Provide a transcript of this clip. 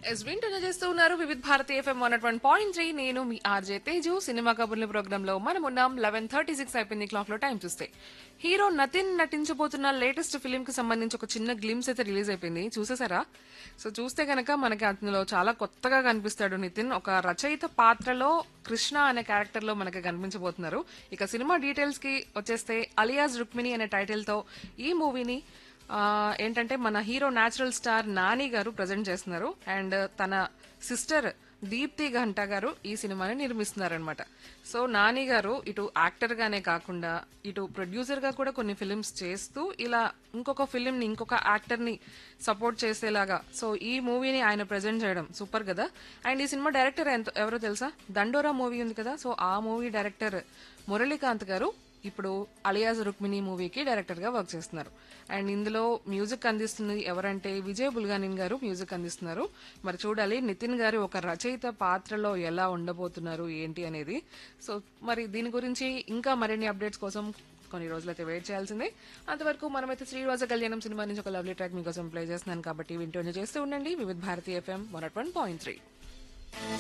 yes వింటూనే చేస్తూ ఉన్నారు Vividh Bharati FM one one point three నేను మీ ఆర్జే తేజు సినిమా కబుర్ల ప్రోగ్రామ్ లో మనం ఉన్నాం లెవెన్ థర్టీ సిక్స్ అయిపోయింది క్లాక్ లో టైం చూస్తే హీరో నతిన్ నటించబోతున్న లేటెస్ట్ ఫిలిం కి సంబంధించి ఒక చిన్న గ్లిమ్స్ అయితే రిలీజ్ అయిపోయింది చూసేసారా సో చూస్తే గనక మనకి అందులో చాలా కొత్తగా కనిపిస్తాడు నితిన్ ఒక రచయిత పాత్రలో కృష్ణ అనే క్యారెక్టర్ లో మనకి కనిపించబోతున్నారు ఇక సినిమా డీటెయిల్స్ కి వచ్చేస్తే అలియాస్ రుక్మిణి అనే టైటిల్ తో ఈ మూవీని ఆ, ఏంటంటే మన హీరో న్యాచురల్ స్టార్ నాని గారు ప్రజెంట్ చేస్తున్నారు అండ్ తన సిస్టర్ దీప్తి ఘంటా గారు ఈ సినిమాని నిర్మిస్తున్నారనమాట సో నాని గారు ఇటు యాక్టర్ గానే కాకుండా ఇటు ప్రొడ్యూసర్ గా కూడా కొన్ని ఫిలిమ్స్ చేస్తూ ఇలా ఇంకొక ఫిలిం ని ఇంకొక యాక్టర్ ని సపోర్ట్ చేసేలాగా సో ఈ మూవీని ఆయన ప్రజెంట్ చేయడం సూపర్ కదా అండ్ ఈ సినిమా డైరెక్టర్ ఎంత ఎవరో తెలుసా దండోరా మూవీ ఉంది కదా సో ఆ మూవీ డైరెక్టర్ మురళీకాంత్ గారు ఇప్పుడు అలియాజ్ రుక్మిణి మూవీకి డైరెక్టర్ గా వర్క్ చేస్తున్నారు అండ్ ఇందులో మ్యూజిక్ అందిస్తుంది ఎవరంటే విజయ్ బుల్గానిన్ గారు మ్యూజిక్ అందిస్తున్నారు మరి చూడాలి నితిన్ గారు ఒక రచయిత పాత్రలో ఎలా ఉండబోతున్నారు ఏంటి అనేది సో మరి దీని గురించి ఇంకా మరిన్ని అప్డేట్స్ కోసం కొన్ని రోజులైతే వెయిట్ చేయాల్సిందే అంతవరకు మనమైతే శ్రీనివాస కళ్యాణం సినిమా నుంచి ఒక లవ్లీ ట్రాక్ మీకోసం ప్లే చేస్తున్నాను కాబట్టి వింటూనే చేస్తూ ఉండండి Vividh Bharati FM one point three